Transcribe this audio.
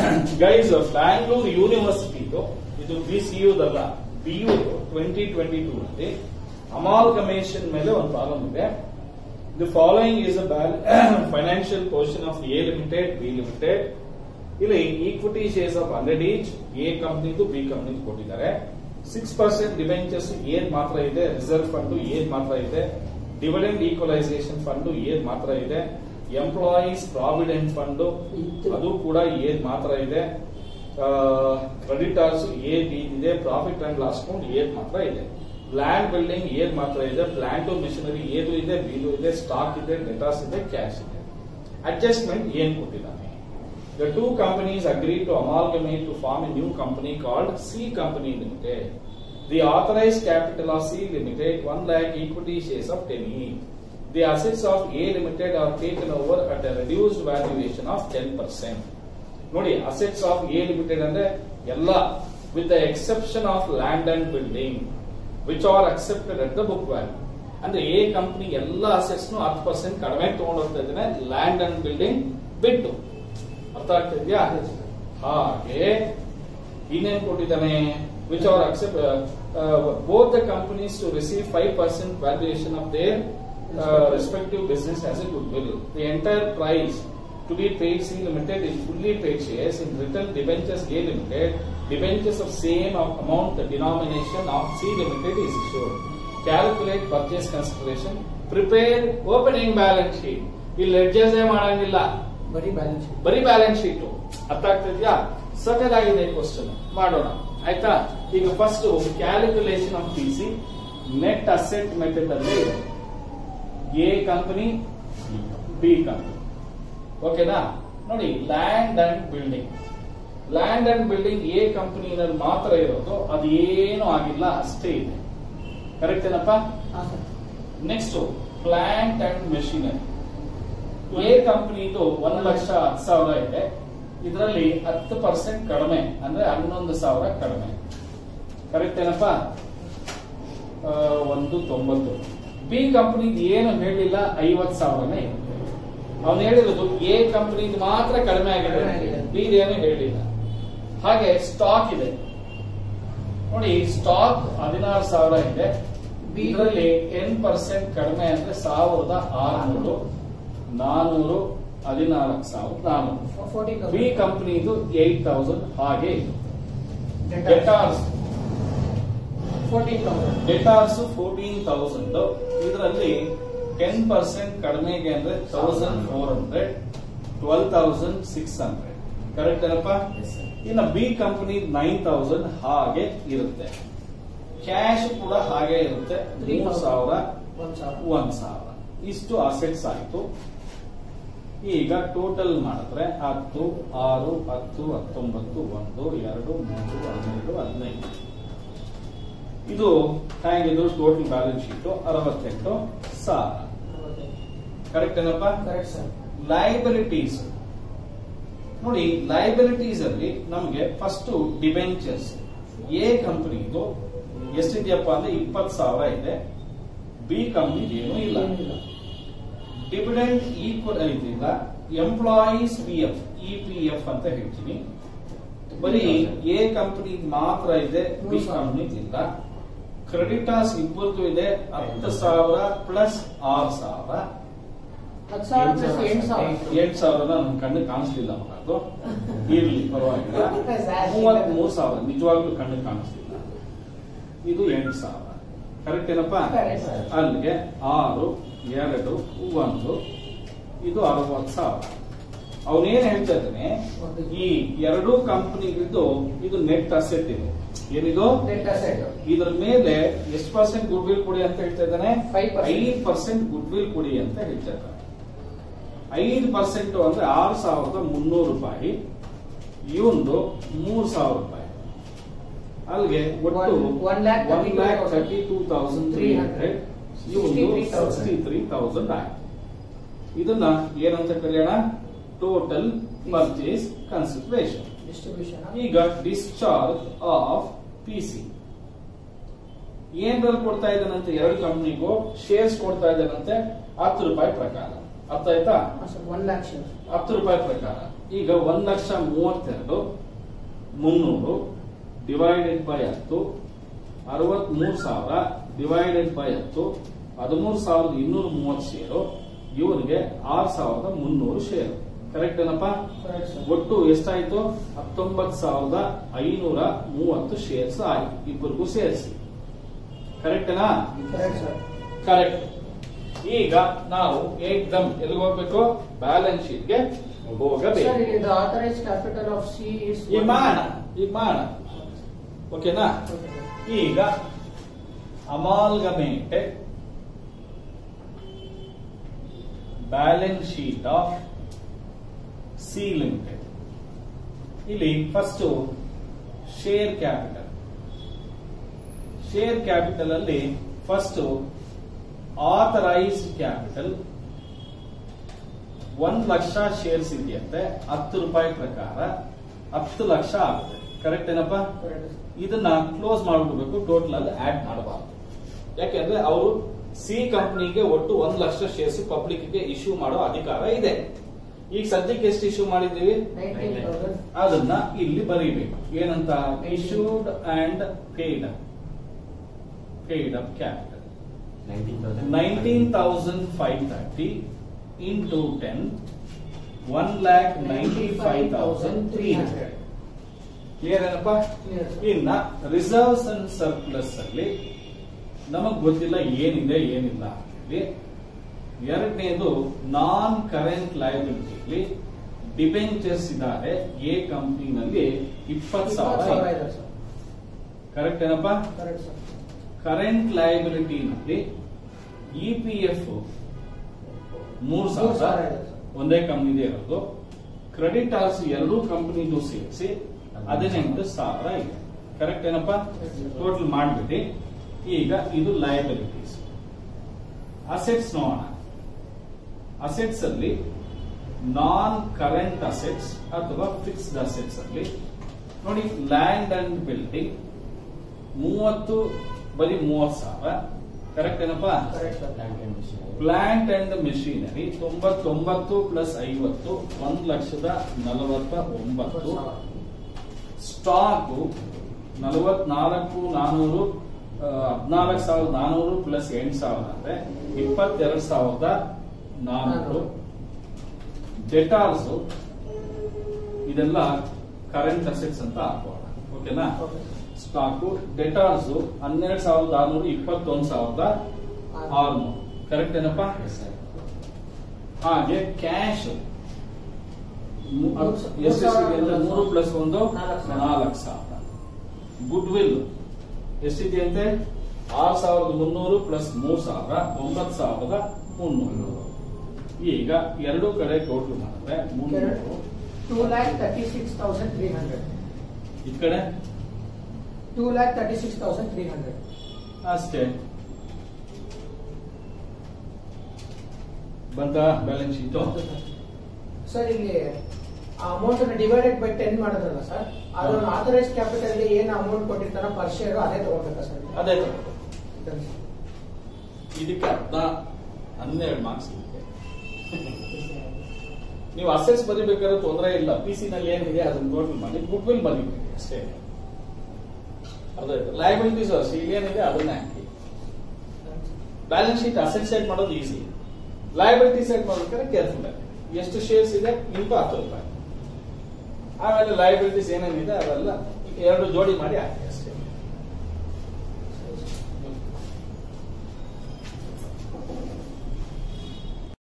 Guys Bangalore ಯೂನಿವರ್ಸಿಟಿದು ಇದು B C ಯುದಲ್ಲ B U twenty twenty two ಅಲ್ಲಿ ಅಮಾಲ್ಗಮೇಷನ್ ಮೇಲೆ ಒಂದು ಪ್ರಾಬ್ಲಮ್ ಇದೆ the following is a financial portion of A limited B limited ಇಲ್ಲಿ equity shares of hundred each A ಕಂಪ್ನಿದು ಬಿ ಕಂಪ್ನಿದು ಕೊಟ್ಟಿದ್ದಾರೆ ಸಿಕ್ಸ್ ಪರ್ಸೆಂಟ್ ಡಿಬೆಂಚರ್ಸ್ ಏನ್ ಮಾತ್ರ ಇದೆ ರಿಸರ್ವ್ ಫಂಡ್ ಏನ್ ಮಾತ್ರ ಇದೆ ಡಿವಿಡೆಂಡ್ ಈಕ್ವಲೈಸೇಷನ್ ಫಂಡ್ ಏನ್ ಮಾತ್ರ ಇದೆ ಎಂಪ್ಲಾಯೀಸ್ ಪ್ರಾವಿಡೆಂಟ್ ಫಂಡ್ ಅದು ಕೂಡ ಏನ್ ಮಾತ್ರ ಇದೆ ಕ್ರೆಡಿಟರ್ಸ್ ಏನ್ ಇದೆ ಪ್ರಾಫಿಟ್ ಅಂಡ್ ಲಾಸ್ ಅಕೌಂಟ್ ಏನ್ ಮಾತ್ರ ಇದೆ ಲ್ಯಾಂಡ್ ಬಿಲ್ಡಿಂಗ್ ಏನ್ ಮಾತ್ರ ಇದೆ ಪ್ಲಾಂಟ್ ಮಿಷನರಿ ಏದು ಇದೆ ಬಿದು ಇದೆ ಸ್ಟಾಕ್ ಇದೆ ಡೆಟಾಸ್ ಇದೆ ಕ್ಯಾಶ್ ಇದೆ ಅಡ್ಜಸ್ಟ್ಮೆಂಟ್ ಏನ್ ಕೊಟ್ಟಿದ್ದಾನೆ The two companies agreed to amalgamate to form a new company called C Company Limited. The authorized capital of C Limited 1 lakh equity shares of 10 each. The assets of A Limited are taken over at a reduced valuation of 10%. ನೋಡಿ assets of A limited ಅಂದ್ರೆ ಎಲ್ಲ with the exception of land and building which are accepted at the book value ಅಂದ್ರೆ A company ಎಲ್ಲ assets ಹತ್ತು percent ಕಡಿಮೆ ತಗೊಂಡು ಹೋಗ್ತಾ ಇದ್ದಾನೆ ಲ್ಯಾಂಡ್ ಅಂಡ್ ಬಿಲ್ಡಿಂಗ್ ಬಿಟ್ಟು ಅರ್ಥ ಆಗ್ತಾ ಇದೆಯಾ ಹಾಗೆ ಇನ್ನೇನ್ ಕೊಟ್ಟಿದ್ದಾನೆ which are accept both the companies to receive five percent valuation of their respective business as a goodwill the entire price to be paid C Limited in fully paid shares in written debentures A Limited, debentures of same of amount the denomination of C Limited is issued. Calculate purchase consideration, prepare opening balance sheet. ಇಲ್ಲಿ ledgers ಮಾಡಂಗಿಲ್ಲ ಬರೀ balance sheet ಬರೀ balance sheet ಅರ್ಥ ಆಗ್ತಿದ್ಯಾ ಸಖತ್ತಾಗಿದೆ question ಮಾಡೋಣ ಆಯ್ತಾ ಈಗ first calculation of P C net asset method ಅಲ್ಲಿ ಎ ಕಂಪನಿ ಬಿ ಕಂಪನಿ ಓಕೆನಾ ನೋಡಿ land and building land and building A ಕಂಪನಿನಲ್ಲಿ ಮಾತ್ರ ಇರೋದು ಅದು ಏನು ಆಗಿಲ್ಲ ಅಷ್ಟೇ ಇದೆ ಕರೆಕ್ಟ್ ಏನಪ್ಪ ಹಾ sir next plant and machinery A ಕಂಪನಿದು ಒಂದು ಲಕ್ಷ ಹತ್ತು ಸಾವಿರ ಇದೆ ಇದರಲ್ಲಿ ಹತ್ತು ಪರ್ಸೆಂಟ್ ಕಡಿಮೆ ಅಂದ್ರೆ ಹನ್ನೊಂದು ಸಾವಿರ ಕಡಿಮೆ ಕರೆಕ್ಟ್ ಏನಪ್ಪ ಆ, ಒಂದು ತೊಂಬತ್ತು ಬಿ ಕಂಪನಿ ಏನು ಹೇಳಿಲ್ಲ ಐವತ್ ಸಾವಿರನೇ ಇದೆ ಅವನು ಹೇಳಿರೋದು ಎ ಕಂಪನಿ ಮಾತ್ರ ಕಡಿಮೆ ಆಗಿದೆ ಕಡಿಮೆ ಆಗಿದೆ. ಬಿ ಏನು ಹೇಳಿಲ್ಲ ಹಾಗೆ ಸ್ಟಾಕ್ ಇದೆ ನೋಡಿ ಸ್ಟಾಕ್ ಹದಿನಾರು ಸಾವಿರ ಇದೆ B- ಇದರಲ್ಲಿ ಟೆನ್ ಪರ್ಸೆಂಟ್ ಕಡಿಮೆ ಅಂದ್ರೆ ಸಾವಿರದ ಆರುನೂರು ನಾನೂರು ಹದಿನಾಲ್ಕು ಸಾವಿರದ ನಾನೂರು ಫೋರ್ಟೀನ್ ಬಿ ಕಂಪನಿದು ಏಟ್ ತೌಸಂಡ್ ಹಾಗೆ debtors fourteen thousand debtors fourteen thousand ಇದರಲ್ಲಿ ಟೆನ್ ಪರ್ಸೆಂಟ್ ಕಡಿಮೆಗೆ ಅಂದ್ರೆ thousand four hundred twelve thousand six hundred correct ಏನಪ್ಪ ಇನ್ನು ಬಿ ಕಂಪನಿ ನೈನ್ ತೌಸಂಡ್ ಹಾಗೆ ಇರುತ್ತೆ ಕ್ಯಾಶ್ ಕೂಡ ಹಾಗೆ ಇರುತ್ತೆ ಮೂರು ಸಾವಿರ ಒಂದ್ ಸಾವಿರ ಒಂದ್ ಸಾವಿರ ಇಷ್ಟು ಅಸೆಟ್ಸ್ ಆಯ್ತು ಈಗ ಟೋಟಲ್ ಮಾಡಿದ್ರೆ ಹತ್ತು ಆರು ಹತ್ತು ಹತ್ತೊಂಬತ್ತು ಒಂದು ಎರಡು ಮೂರು ಹನ್ನೆರಡು ಹದಿನೈದು ಇದು ಹೇಗಿದ್ರು ಟೋಟಲ್ ಬ್ಯಾಲೆನ್ಸ್ ಶೀಟ್ ಅರವತ್ತೆಂಟು ಸಾವಿರ ಕರೆಕ್ಟ್ ಏನಪ್ಪ ಕರೆಕ್ಟ್ ಸರ್ ಲೈಬಿಲಿಟೀಸ್ ನೋಡಿ ಲೈಬಿಲಿಟೀಸ್ ಅಲ್ಲಿ ನಮಗೆ ಫಸ್ಟ್ ಡಿಬೆಂಚರ್ಸ್ ಎ ಕಂಪನಿದು ಎಷ್ಟಿದೆಯಪ್ಪ ಅಂದ್ರೆ ಇಪ್ಪತ್ತು ಸಾವಿರ ಇದೆ ಬಿ ಕಂಪನಿ ಏನೂ ಇಲ್ಲ ಏನಿಲ್ಲ ಡಿವಿಡೆಂಡ್ ಈಕ್ವಲ್ ಇದಿಲ್ಲ employees P F E P F ಅಂತ ಹೇಳ್ತೀನಿ ಬರೀ ಎ ಕಂಪನಿ ಮಾತ್ರ ಇದೆ ಬಿ ಮೂರು ಸಾವಿರ. ಕಂಪನಿ ಇಲ್ಲ ಕ್ರೆಡಿಟರ್ಸ್ ಇಬ್ಬರದು ಇದೆ ಹತ್ತು ಸಾವಿರ ಪ್ಲಸ್ ಆರು ಸಾವಿರ ಹತ್ತು ಸಾವಿರ ಪ್ಲಸ್ ಎಂಟು ಸಾವಿರ ಎಂಟು ಸಾವಿರ ನನ್ ಕಣ್ಣು ಕಾಣಿಸ್ಲಿಲ್ಲ ಮಗ ಅದು ಇರ್ಲಿ ಪರವಾಗಿಲ್ಲ ಸರ್, ಮೂವತ್ತ್ ಮೂರು ಸಾವಿರ ನಿಜವಾಗ್ಲೂ ಕಣ್ಣು ಕಾಣಿಸ್ಲಿಲ್ಲ ಇದು ಎಂಟು ಸಾವಿರ ಕರೆಕ್ಟ್ ಏನಪ್ಪಾ Correct, sir. ಅಲ್ಲಿಗೆ ಆರು ಎರಡು ಒಂದು ಇದು ಅರವತ್ತು ಸಾವಿರ ಅವನೇನ್ ಹೇಳ್ತಾ ಇದ್ದಾನೆ ಒಂದು. ಈ ಎರಡೂ ಕಂಪನಿಗಿದ್ದು ಇದು ನೆಟ್ ಅಸೆಟ್ ಇದೆ ಏನಿದು ನೆಟ್ ಅಸೆಟ್ ಇದ್ರ ಮೇಲೆ ಎಷ್ಟು ಪರ್ಸೆಂಟ್ ಗುಡ್ ವಿಲ್ ಕೊಡಿ ಅಂತ ಹೇಳ್ತಾ ಇದ್ದಾನೆ 5%. ಐದು ಪರ್ಸೆಂಟ್ ಗುಡ್ ವಿಲ್ ಕೊಡಿ ಅಂತ ಹೇಳ್ತಾ ಇದ್ದಾನೆ ಐದು ಪರ್ಸೆಂಟ್ ಅಂದ್ರೆ ಆರು ಸಾವಿರದ ಮುನ್ನೂರು ರೂಪಾಯಿ ಇವಂದು ಮೂರು ಸಾವಿರ ರೂಪಾಯಿ ಅಲ್ಲಿಗೆ ಒಟ್ಟು One- one lakh one thirty-two lakh thousand. Thirty two thousand three hundred ಇವಂದು 63,000. ಸಿಕ್ಸ್ಟಿ ತ್ರೀ ತೌಸಂಡ್ ಆಯ್ತು ಇದನ್ನ ಏನಂತ ಕರೆಯೋಣ ಟೋಟಲ್ ಪರ್ಚೇಸ್ ಕನ್ಸಿಡರೇಷನ್ ಡಿಸ್ಟ್ರಿಬ್ಯೂಷನ್ ಈಗ ಡಿಸ್ಚಾರ್ಜ್ ಆಫ್ ಪಿ ಸಿ ಏನ್ರಲ್ಲಿ ಕೊಡ್ತಾ ಇದ್ದಾನಂತೆ ಎರಡು ಕಂಪ್ನಿಗೂ ಶೇರ್ಸ್ ಕೊಡ್ತಾ ಇದ್ದಾನಂತೆ ಹತ್ತು ರೂಪಾಯಿ ಪ್ರಕಾರ ಅರ್ಥ ಆಯ್ತಾ ಒನ್ ಲ್ಯಾಕ್ ಶೇರ್ ಹತ್ತು ರೂಪಾಯಿ ಪ್ರಕಾರ ಈಗ ಒಂದ್ ಲಕ್ಷ ಮೂವತ್ತೆರಡು ಮುನ್ನೂರು ಡಿವೈಡೆಡ್ ಬೈ ಹತ್ತು ಅರವತ್ಮೂರು ಸಾವಿರ ಡಿವೈಡೆಡ್ ಬೈ ಹತ್ತು ಹದಿಮೂರು ಸಾವಿರದ ಇನ್ನೂರ ಮೂವತ್ತು ಶೇರು ಇವರಿಗೆ ಆರು ಸಾವಿರದ ಮುನ್ನೂರು ಶೇರು ಕರೆಕ್ಟ್ ಏನಪ್ಪ Correct, sir. ಒಟ್ಟು ಎಷ್ಟಾಯ್ತು ಹತ್ತೊಂಬತ್ತು ಸಾವಿರದ ಐನೂರ ಮೂವತ್ತು ಶೇರ್ಸ್ ಆಯ್ತು ಇಬ್ಬರಿಗೂ ಸೇರಿಸಿ ಕರೆಕ್ಟೇನಾ Correct, sir. ಕರೆಕ್ಟ್ ಈಗ ನಾವು ಏಕ್ದಮ್ ಎಲ್ಲಿಗೆ ಹೋಗ್ಬೇಕು ಬ್ಯಾಲೆನ್ಸ್ ಶೀಟ್ಗೆ ಹೋಗಬೇಕು Sir, ಇಲ್ಲಿ the authorized capital of C is. ಈಗ ಮಾಡೋಣ ಈಗ ಮಾಡೋಣ ಓಕೆನಾ Okay, sir. ಈಗ amalgamated balance sheet of C limited ಇಲ್ಲಿ first share capital share capital ಅಲ್ಲಿ ಫಸ್ಟ್ ಆಥರೈಸ್ಡ್ ಕ್ಯಾಪಿಟಲ್ ಒಂದ್ ಲಕ್ಷ ಶೇರ್ಸ್ ಇದೆಯಂತೆ ಹತ್ತು ರೂಪಾಯಿ ಪ್ರಕಾರ ಹತ್ತು ಲಕ್ಷ ಆಗುತ್ತೆ ಕರೆಕ್ಟ್ ಏನಪ್ಪಾ Correct, sir. ಇದನ್ನ ಕ್ಲೋಸ್ ಮಾಡ್ಬಿಡ್ಬೇಕು ಟೋಟಲ್ ಅಲ್ಲಿ ಆಡ್ ಮಾಡಬಾರ್ದು ಯಾಕೆಂದ್ರೆ ಅವರು ಸಿ ಕಂಪನಿಗೆ ಒಟ್ಟು ಒಂದ್ ಲಕ್ಷ ಶೇರ್ಸ್ ಪಬ್ಲಿಕ್ ಗೆ ಇಶ್ಯೂ ಮಾಡೋ ಅಧಿಕಾರ ಇದೆ ಈಗ ಸದ್ಯಕ್ಕೆ ಎಷ್ಟು ಇಶ್ಯೂ ಮಾಡಿದ್ದೀವಿ 19,000. ಅದನ್ನ ಇಲ್ಲಿ ಬರೀಬೇಕು ಏನಂತ issued and paid paid up capital nineteen thousand five thirty into ten one lakh ninety five thousand three hundred clear ಏನಪ್ಪಾ Clear, sir. ಇನ್ನ ರಿಸರ್ವ್ಸ್ ಅಂಡ್ ಸರ್ಪ್ಲಸ್ ಅಲ್ಲಿ ನಮಗ್ ಗೊತ್ತಿಲ್ಲ ಏನಿದೆ ಏನಿಲ್ಲ ಅಂತೇಳಿ ಎರಡನೇದು ನಾನ್ ಕರೆಂಟ್ ಲಯಬಿಲಿಟಿಲಿ ಡಿಬೆಂಚರ್ಸ್ ಇದ್ದಾರೆ ಎ ಕಂಪ್ನಿನಲ್ಲಿ ಇಪ್ಪತ್ತು ಇಪ್ಪತ್ತು ಸಾವಿರ ಸಾವಿರ ಇದೆ. ಇದೆ, sir. ಕರೆಕ್ಟ್ ಏನಪ್ಪಾ Correct, sir. ಕರೆಂಟ್ ಲಯಬಿಲಿಟಿನಲ್ಲಿ ಇ ಪಿ ಎಫ್ ಮೂರು ಮೂರು ಸಾವಿರ ಸಾವಿರ ಇದೆ, sir. ಒಂದೇ ಕಂಪ್ನಿದೆ ಇರೋದು ಕ್ರೆಡಿಟಾರ್ಸ್ ಎರಡೂ ಕಂಪನಿದು ಸೇರಿಸಿ ಹದಿನೆಂಟು ಸಾವಿರ ಇದೆ ಕರೆಕ್ಟ್ ಏನಪ್ಪಾ ಟೋಟಲ್ ಮಾಡ್ಬಿಟ್ಟು ಈಗ ಇದು ಲಯಬಿಲಿಟೀಸ್ ಅಸೆಟ್ಸ್ ನೋಡೋಣ ಅಸೆಟ್ಸ್ ಅಲ್ಲಿ ನಾನ್ ಕರೆಂಟ್ ಅಸೆಟ್ಸ್ ಅಥವಾ ಫಿಕ್ಸ್ಡ್ ಅಸೆಟ್ಸ್ ಅಲ್ಲಿ ನೋಡಿ ಲ್ಯಾಂಡ್ ಅಂಡ್ ಬಿಲ್ಡಿಂಗ್ ಮೂವತ್ತು ಬರೀ ಮೂವತ್ತು ಸಾವಿರ ಕರೆಕ್ಟ್ ಏನಪ್ಪಾ Correct, sir. Plant and machinery ತೊಂಬತ್ತೊಂಬತ್ತು ಪ್ಲಸ್ ಐವತ್ತು ಒಂದು ಲಕ್ಷದ ನಲವತ್ತ ಒಂಬತ್ತು ಸ್ಟಾಕ್ ನಲವತ್ನಾಲ್ಕು ನಾನೂರು ಹದಿನಾಲ್ಕು ಸಾವಿರದ ನಾನೂರು ಪ್ಲಸ್ ಎಂಟು ಸಾವಿರ ಅಂದ್ರೆ ಇಪ್ಪತ್ತೆರಡು ಸಾವಿರದ ನಾನೂರು ಡೆಟಾಲ್ಸ್ ಇದೆಲ್ಲ ಕರೆಂಟ್ ಅಸೆಟ್ಸ್ ಅಂತ ಹಾಕೋಣ ಓಕೆನಾ Okay. ಸ್ಟಾಕು ಡೆಟಾಲ್ಸ್ ಹನ್ನೆರಡು ಸಾವಿರದ ಆರ್ನೂರು ಇಪ್ಪತ್ತೊಂದು ಸಾವಿರದ ಆರ್ನೂರು ಕರೆಕ್ಟ್ ಏನಪ್ಪಾ ಹಾಗೆ ಕ್ಯಾಶ್ ಮೂರು ಸ- ಎಷ್ಟು ಎಷ್ಟಿದೆ ಅಂದ್ರೆ ಮೂರು ಪ್ಲಸ್ ಒಂದು ನಾಲ್ಕು ಸಾವಿರ. ನಾಲ್ಕು ಸಾವಿರ ಗುಡ್ ವಿಲ್ ಎಷ್ಟಿದೆಯಂತೆ ಆರು ಸಾವಿರದ ಮುನ್ನೂರು ಪ್ಲಸ್ ಮೂರು ಸಾವಿರ ಒಂಬತ್ತು ಸಾವಿರದ ಮುನ್ನೂರು ಈಗ ಎರಡು ಕಡೆ ಟೋಟಲ್ ಮಾಡಿದ್ರೆ ಮುನ್ನೂರು Two lakh thirty-six thousand three hundred. ಈ ಕಡೆ Two lakh thirty-six thousand three hundred. ಅಷ್ಟೇ ಬಂತ ಬ್ಯಾಲೆನ್ಸ್ ಶೀಟು ಸರ್ ಇಲ್ಲಿ ಆ ಅಮೌಂಟ್ ಅನ್ನು ಡಿವೈಡೆಡ್ ಬೈ ಟೆನ್ ಮಾಡಿದ್ರಲ್ಲ ಸರ್ ಅದನ್ನ ಆಥರೈಸ್ ಕ್ಯಾಪಿಟಲ್ ಏನು ಅಮೌಂಟ್ ಕೊಟ್ಟಿರ್ತಾರ ಪರ್ ಶೇರ್ ಅದೇ ತಗೋಬೇಕಾ ಸರ್ ಅದೇ ಇದಕ್ಕೆ ಅರ್ಧ ಹನ್ನೆರಡು ಮಾರ್ಕ್ಸ್ ಇದಕ್ಕೆ ನೀವು ಅಸೆಸ್ ಬರಿಬೇಕಾದ್ರೆ ತೊಂದರೆ ಇಲ್ಲ ಪಿ ಸಿ ನಲ್ಲಿ ಏನಿದೆ ಅದನ್ನ ಟೋಟಲ್ ಮಾಡಿ ಗುಡ್ ವಿಲ್ ಬರೀಬೇಕು ಅಷ್ಟೇ ಅದಾಯ್ತು ಲಯಬಿಲಿಟೀಸ್ ಅಷ್ಟೇ ಇಲ್ಲಿ ಏನಿದೆ ಅದನ್ನೇ ಹಾಕಿ ಬ್ಯಾಲೆನ್ಸ್ ಶೀಟ್ ಅಸೆಟ್ ಸೆಟ್ ಮಾಡೋದು ಈಸಿ ಲಯಬಿಲಿಟಿ ಸೆಟ್ ಮಾಡ್ಬೇಕಾದ್ರೆ ಕೇರ್ಫುಲ್ ಆಗಿ ಎಷ್ಟು ಶೇರ್ಸ್ ಇದೆ ಇಂಟು ಹತ್ತು ರೂಪಾಯಿ ಆಮೇಲೆ ಲಯಬಿಲಿಟೀಸ್ ಏನೇನಿದೆ ಅವೆಲ್ಲ ಎರಡು ಜೋಡಿ ಮಾಡಿ ಹಾಕಿ ಅಷ್ಟೇ